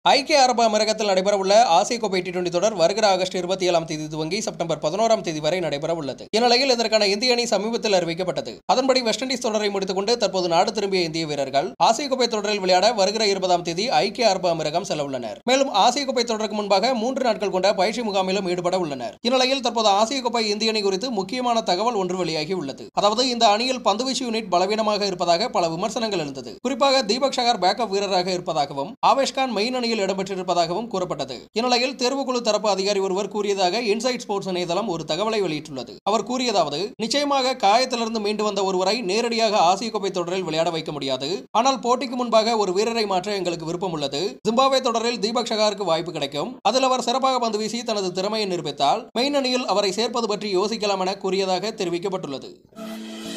ஐக்கிய அரபு அமீரகத்தில் நடைபெறவுள்ள ஆசிய கோப்பை டி டுவெண்டி தொடர் வருகிற ஆகஸ்ட் இருபத்தி ஏழாம் தேதி துவங்கி செப்டம்பர் பதினோராம் தேதி வரை நடைபெற உள்ளது இந்நிலையில் இதற்கான இந்திய அணி சமீபத்தில் அறிவிக்கப்பட்டது அதன்படி வெஸ்ட் இண்டீஸ் தொடரை முடித்துக் கொண்டு தற்போது நாடு திரும்பிய இந்திய வீரர்கள் ஆசிய கோப்பை தொடரில் விளையாட வருகிற இருபதாம் தேதி ஐக்கிய அரபு அமீரகம் செல்ல உள்ளனர் மேலும் ஆசிய கோப்பை தொடருக்கு முன்பாக மூன்று நாட்கள் கொண்ட பயிற்சி முகாமிலும் ஈடுபட உள்ளனர் இந்நிலையில் தற்போது ஆசிய கோப்பை இந்திய அணி குறித்து முக்கியமான தகவல் ஒன்று வெளியாகி உள்ளது அதாவது இந்த அணியில் பந்துவீச்சு யூனிட் பலவீனமாக இருப்பதாக பல விமர்சனங்கள் எழுந்தது குறிப்பாக தீபக் ஷகர் பேக்கப் வீரராக இருப்பதாகவும் ஆவேஷ்கான் மெயின் அணியில் இடம்பெற்றிருப்பதாகவும் கூறப்பட்டது இந்நிலையில் தேர்வுக்குழு தரப்பு அதிகாரி ஒருவர் கூறியதாக இன்சைட் ஸ்போர்ட்ஸ் இணையதளம் ஒரு தகவலை வெளியிட்டுள்ளது அவர் கூறியதாவது நிச்சயமாக காயத்திலிருந்து மீண்டு வந்த ஒருவரை நேரடியாக ஆசிய கோப்பை தொடரில் விளையாட வைக்க முடியாது ஆனால் போட்டிக்கு முன்பாக ஒரு வீரரை மாற்ற எங்களுக்கு விருப்பம் உள்ளது ஜிம்பாவே தொடரில் தீபக் ஷகாருக்கு வாய்ப்பு கிடைக்கும் அதில் அவர் சிறப்பாக பந்து வீசி தனது திறமையை நிரூபித்தால் மெயின் அணியில் அவரை சேர்ப்பது பற்றி யோசிக்கலாம் என கூறியதாக தெரிவிக்கப்பட்டுள்ளது